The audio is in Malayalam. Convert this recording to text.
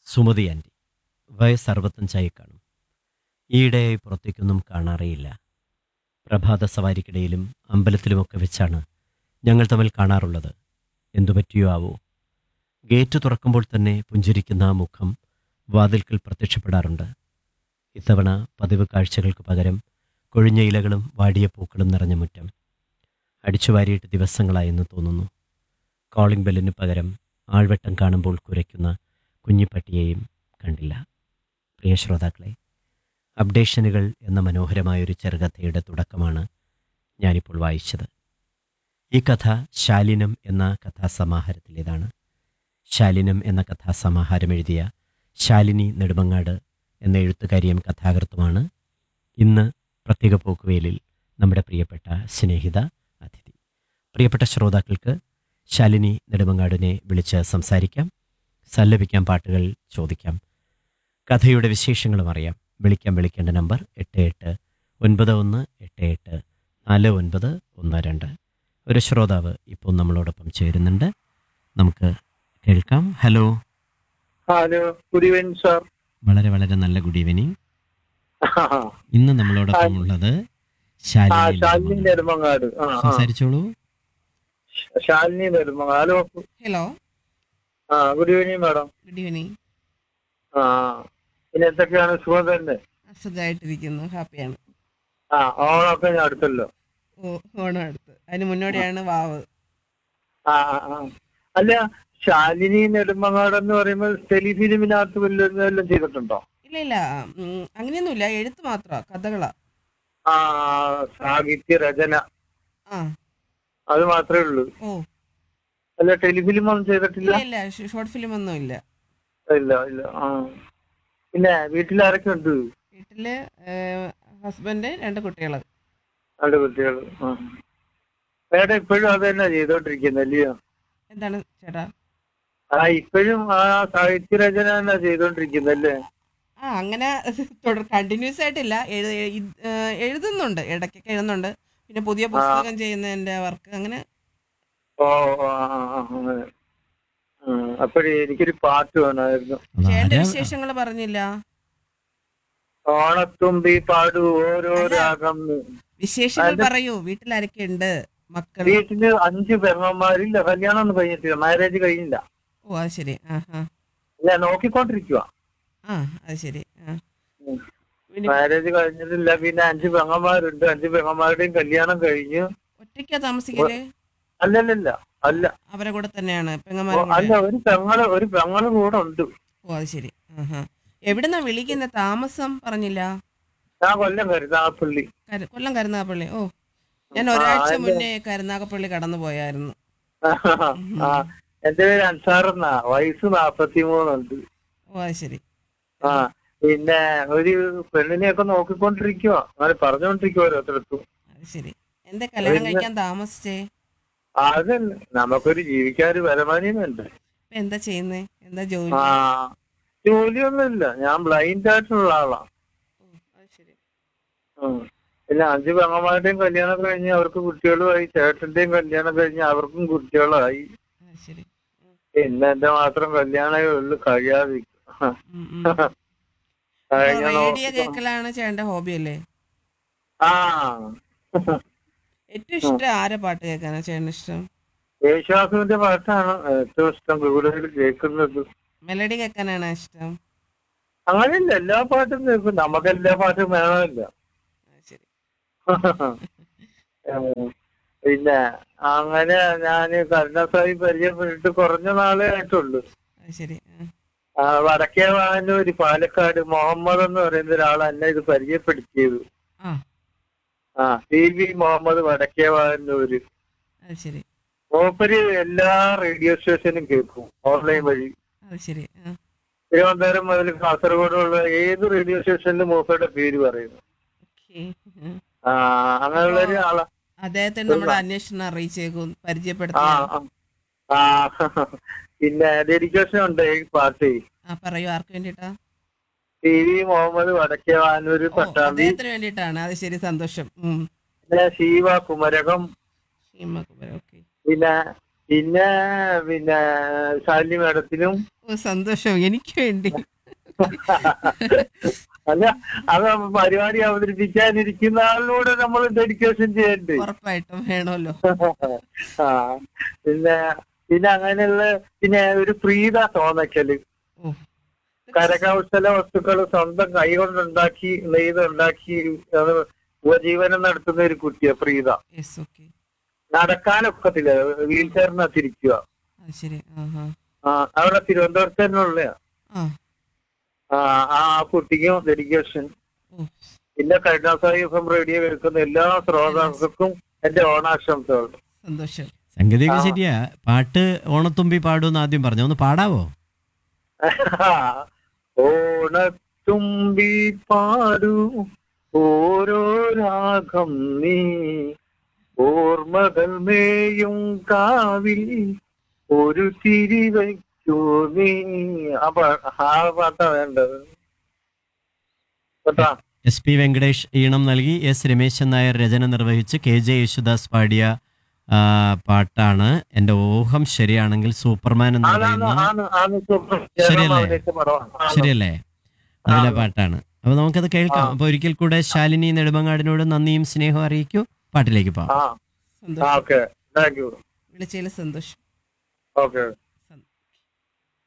സുമതി ആൻറ്റി വയസ്സ് അറുപത്തഞ്ചായി കാണും ഈയിടെയായി പുറത്തേക്കൊന്നും കാണാറേയില്ല പ്രഭാത സവാരിക്കിടയിലും അമ്പലത്തിലുമൊക്കെ വെച്ചാണ് ഞങ്ങൾ തമ്മിൽ കാണാറുള്ളത് എന്തു പറ്റിയോ ആവോ ഗേറ്റ് തുറക്കുമ്പോൾ തന്നെ പുഞ്ചിരിക്കുന്ന ആ മുഖം വാതിൽക്കൽ പ്രത്യക്ഷപ്പെടാറുണ്ട് ഇത്തവണ പതിവ് കാഴ്ചകൾക്ക് പകരം കൊഴിഞ്ഞ ഇലകളും വാടിയ പൂക്കളും നിറഞ്ഞ മുറ്റം അടിച്ചുവാരിയിട്ട് ദിവസങ്ങളായെന്ന് തോന്നുന്നു കോളിംഗ് ബെല്ലിന് പകരം ആൾവെട്ടം കാണുമ്പോൾ കുരയ്ക്കുന്ന കുഞ്ഞിപ്പട്ടിയെയും കണ്ടില്ല പ്രിയ ശ്രോതാക്കളെ അപ്ഡേഷനുകൾ എന്ന മനോഹരമായൊരു ചെറുകഥയുടെ തുടക്കമാണ് ഞാനിപ്പോൾ വായിച്ചത് ഈ കഥ ശാലിനം എന്ന കഥാസമാഹാരത്തിലേതാണ് ശാലിനം എന്ന കഥാസമാഹാരം എഴുതിയ ശാലിനി നെടുമങ്ങാട് എന്ന എഴുത്തുകാരിയും കഥാകൃത്തുമാണ് ഇന്ന് പ്രത്യേക പോക്കുവേലിൽ നമ്മുടെ പ്രിയപ്പെട്ട സ്നേഹിത അതിഥി പ്രിയപ്പെട്ട ശ്രോതാക്കൾക്ക് ശാലിനി നെടുമങ്ങാടിനെ വിളിച്ച് സംസാരിക്കാം സല്ലപിക്കാം പാട്ടുകൾ ചോദിക്കാം കഥയുടെ വിശേഷങ്ങളും അറിയാം വിളിക്കാം വിളിക്കേണ്ട നമ്പർ എട്ട് എട്ട് ഒൻപത് ഒന്ന് എട്ട് എട്ട് നാല് ഒൻപത് ഒന്ന് രണ്ട് ഒരു ശ്രോതാവ് ഇപ്പോൾ നമ്മളോടൊപ്പം ചേരുന്നുണ്ട് നമുക്ക് കേൾക്കാം hello hello good evening sir വളരെ വളരെ നല്ല ഗുഡ് ഈവനിങ് ഇന്ന് നമ്മളോടൊപ്പം ഉള്ളത് ആ ശാലിനി ശാലിനി നെടുമങ്ങാട്. നെടുമങ്ങാട് ആ ആ. സംസാരിച്ചോളൂ ശാലിനി നെടുമങ്ങാട് ഹലോ ഹലോ ആ good evening madam good evening ആ പിന്നെ എന്തൊക്കെയാണ് സുഖം തന്നെ സുഖമായിട്ടിരിക്കുന്നു ഹാപ്പിയാണ് ആ ഓണമൊക്കെ ഞാൻ അടുത്തല്ലോ ഓ ഓണം അടുത്ത് അതിന് മുന്നോടിയാണ് വാവ് ആ ആ ആ അല്ല ശാലിനി നെടുമങ്ങാട് എന്ന് പറയുമ്പോൾ ടെലി ഫിലിമിനകത്ത് വല്ലതും വല്ലതും ചെയ്തിട്ടുണ്ടോ ഇല്ല ഇല്ല ഉം, അങ്ങനെയൊന്നുമില്ല എഴുത്ത് മാത്രമാ കഥകളാ ആ സാഹിത്യ രചന ആ അത് മാത്രമേ ഉള്ളൂ ഓ അല്ല ടെലിഫിലിം ഒന്നും ചെയ്തിട്ടില്ല ഇല്ല ഇല്ല ഷോർട്ട് ഫിലിം ഒന്നും ഇല്ല ഇല്ല ഇല്ല ആ പിന്നെ വീട്ടിൽ ആരൊക്കെ ഉണ്ട് വീട്ടില് ഹസ്ബൻഡ് രണ്ട് കുട്ടികള് രണ്ട് കുട്ടികൾ ആ മേഡം ഇപ്പോഴും അത് തന്നെ ചെയ്തോണ്ടിരിക്കുന്നത് അല്ലയോ എന്താണ് ചേട്ടാ ആ ഇപ്പോഴും ആ സാഹിത്യ രചന തന്നെ ചെയ്തോണ്ടിരിക്കുന്നത് അല്ലേ ആ അങ്ങനെ തുടർ കണ്ടിന്യൂസ് ആയിട്ടില്ല എഴു- ഇത്, ഏ, എഴുതുന്നുണ്ട് ഇടയ്ക്കൊക്കെ എഴുതുന്നുണ്ട് പിന്നെ പുതിയ പുസ്തകം ചെയ്യുന്നതിന്റെ വർക്ക് അങ്ങനെ ഓ ആ, ആ, ആ, അങ്ങനെ അപ്പോഴേ എനിക്കൊരു പാട്ട് വേണമായിരുന്നു ചേട്ടന്റെ അതാരാ? വിശേഷങ്ങൾ പറഞ്ഞില്ല ഓണത്തുമ്പി പാടു ഓരോ അല്ല. രാഗം വിശേഷങ്ങൾ അത് പറയൂ വീട്ടിലാരൊക്കെ ഉണ്ട് മക്കൾ വീട്ടില് അഞ്ച് പെങ്ങന്മാരില്ല കല്യാണം ഒന്നും കഴിഞ്ഞിട്ടില്ല മാരേജ് കഴിഞ്ഞില്ല ഓ അത് ശരി ആ ആ ഞാൻ നോക്കിക്കൊണ്ടിരിക്കുക ആ അത് ശരി ആ ഉം. പിന്നെ മാരേജ് കഴിഞ്ഞിട്ടില്ല പിന്നെ അഞ്ച് പെങ്ങന്മാരുണ്ട് അഞ്ച് പെങ്ങന്മാരുടെയും കല്യാണം കഴിഞ്ഞു ഒറ്റയ്ക്കാ താമസിക്കല് അല്ലല്ലല്ല അല്ല അവരെ കൂടെ തന്നെയാണ് ഓ, പെങ്ങന്മാരുടെ അല്ല ഒരു പെങ്ങള് ഒരു പെങ്ങള് കൂടെ ഉണ്ട് ഓ അത് ശരി ആഹാ എവിടുന്നാ വിളിക്കുന്ന താമസം പറഞ്ഞില്ല ഞാൻ കൊല്ലം കരുതാപ്പള്ളി കരു- കൊല്ലം കരുനാഗപ്പള്ളി ഓ ഞാൻ ആ, ഒരാഴ്ച അതെ. മുന്നേ കരുനാഗപ്പള്ളി കടന്നു പോയായിരുന്നു ആ എന്റെ പേര് അൻസാറെന്നാ വയസ്സ് നാപ്പത്തി മൂന്നുണ്ട് ഓ അത് ശരി ആ പിന്നെ ഒരു പെണ്ണിനെയൊക്കെ നോക്കിക്കൊണ്ടിരിക്കുക അങ്ങനെ പറഞ്ഞുകൊണ്ടിരിക്കുക ഓരോരുത്തർക്കും അത് ശരി എന്താ കല്യാണം പിന്നെ- കഴിക്കാൻ താമസിച്ചേ അതല്ല നമുക്കൊരു ജീവിക്കാൻ ഒരു വരുമാനം വേണ്ടേ ഇപ്പൊ എന്താ ചെയ്യുന്നേ എന്താ ജോലി ആ ജോലിയൊന്നുമില്ല ഞാൻ ബ്ലൈൻഡ് ആയിട്ടുള്ള ആളാ ഓ, അത് ശരി ഉം. പിന്നെ അഞ്ച് പെങ്ങന്മാരുടെയും കല്യാണം കഴിഞ്ഞ് അവർക്ക് കുട്ടികളുമായി ചേട്ടന്റെയും കല്യാണം കഴിഞ്ഞ് അവർക്കും കുട്ടികളായി അത് ശരി പിന്നെ എന്റെ മാത്രം കല്യാണമേ ഉള്ളു കഴിയാതെ ഉം, ഉം. കഴിഞ്ഞ റേഡിയോ നോക്കി- കേൾക്കലാണ് ചേട്ടന്റെ ഹോബി അല്ലേ ആ ഏറ്റവും ഇഷ്ടം ആരെ പാട്ട് കേൾക്കാനാ ചേട്ടന് ഇഷ്ടം യേശുദാസിന്റെ പാട്ടാണ് ഏറ്റവും ഇഷ്ടം കൂടുതൽ കേൾക്കുന്നത് മെലഡി കേൾക്കാനാണ് ഇഷ്ടം അങ്ങനെയല്ല എല്ലാ പാട്ടും കേൾക്കും നമുക്ക് എല്ലാ പാട്ടും വേണമല്ല അത് ശരി ഉം. പിന്നെ അങ്ങനെ ഞാൻ കരുണാസായി പരിചയപ്പെട്ടിട്ട് കുറഞ്ഞ നാളേ ആയിട്ടുള്ളൂ അത് ശരി ആ. ആ, വടക്കേ വാനൂര് പാലക്കാട് മുഹമ്മദ് എന്ന് പറയുന്ന ഒരാൾ എന്നെ ഇത് പരിചയപ്പെടുത്തിയത് ആ ആ ടി വി മുഹമ്മദ് വടക്കേ വാനൂര് അത് ശരി മൂപ്പര് എല്ലാ റേഡിയോ സ്റ്റേഷനും കേൾക്കും ഓൺലൈൻ വഴി അത് ശരി ആ തിരുവനന്തപുരം മുതൽ കാസർഗോഡുള്ള ഏത് റേഡിയോ സ്റ്റേഷനിലും മൂപ്പരുടെ പേര് പറയുന്നു ഓക്കെ ആ അങ്ങനെയുള്ള ഒരു ആളാ അദ്ദേഹത്തിന് നമ്മുടെ അന്വേഷണം അറിയിച്ചേക്കും ആ പരിചയപ്പെടുത്തി ആ. ആ പിന്നെ ഡെഡിക്കേഷൻ ഉണ്ട് ഈ പാട്ട് ആ പറയൂ ആർക്ക് വേണ്ടിട്ടാ ടി വി മുഹമ്മദ് വടക്കേ വാനൂര് ഓ പട്ടാമ്പി അദ്ദേഹത്തിന് വേണ്ടിയിട്ടാണ് അത് ശരി സന്തോഷം ഉം പിന്നെ ശിവ കുമരകം ഷീമ കുമരൻ ഓക്കെ പിന്നെ പിന്നെ പിന്നെ ശാലിനി മേഡത്തിനും ഓ ഓ സന്തോഷം എനിക്ക് വേണ്ടി അല്ല അത് പരിപാടി അവതരിപ്പിക്കാനിരിക്കുന്ന ആളിലൂടെ നമ്മൾ ഡെഡിക്കേഷൻ ചെയ്യണ്ടേ ഉറപ്പായിട്ടും വേണമല്ലോ ആ പിന്നെ പിന്നെ അങ്ങനെയുള്ള പിന്നെ ഒരു പ്രീത തോന്നക്കല് ഓ കരകൗശല വസ്തുക്കൾ സ്വന്തം കൈകൊണ്ടുണ്ടാക്കി നെയ്തുണ്ടാക്കി അത് ഉപജീവനം നടത്തുന്ന ഒരു കുട്ടിയാ പ്രീത യെസ് ഓക്കെ നടക്കാനൊക്കത്തില്ല വീൽ ചെയറിനകത്തിരിക്കുക അത് ശരി ആഹാ ആ അവിടെ തിരുവനന്തപുരത്ത് തന്നെ ഉള്ള ആ ആ ആ കുട്ടിക്കും ഡെഡിക്കേഷൻ ഓ പിന്നെ കരുണാസായി എഫ് എം റേഡിയോ കേൾക്കുന്ന എല്ലാ ശ്രോതാക്കൾക്കും എന്റെ ഓണാശംസകൾ സന്തോഷം സംഗതിയൊക്കെ ആ. ശരിയാ പാട്ട് ഓണത്തുമ്പി പാടുമെന്ന് ആദ്യം പറഞ്ഞു ഒന്ന് പാടാവോ ഓണത്തുമ്പി പാടൂ ഓരോ രാഗം നീ ഓർമ്മകൾ മേയും കാവിൽ ഒരു തിരി വയ്ക്കൂ നീ ആ പാ- ആ പാട്ടാ വേണ്ടത് കേട്ടാ എസ് പി വെങ്കടേഷ് ഈണം നൽകി എസ് രമേശൻ നായർ രചന നിർവഹിച്ച് കെ ജെ യേശുദാസ് പാടിയ ആ, പാട്ടാണ് എൻ്റെ ഊഹം ശരിയാണെങ്കിൽ സൂപ്പർമാൻ എന്ന് ആണാണ് പറയുന്ന ആണ് ആണ് സൂപ്പർ ശരിയല്ലേ? ജയറാം അഭിനയിച്ച പടമാണ്. ആണ്. ശരിയല്ലേ അതിലെ ആ. പാട്ടാണ് അപ്പൊ നമുക്കത് കേൾക്കാം ആ. അപ്പൊ ഒരിക്കൽ കൂടെ ശാലിനി നെടുമങ്ങാടിനോട് നന്ദിയും സ്നേഹവും അറിയിക്കൂ പാട്ടിലേക്ക് പോവാം ആ സന്തോഷം ഓക്കെ താങ്ക് യു വിളിച്ചതിൽ സന്തോഷം ഓക്കെ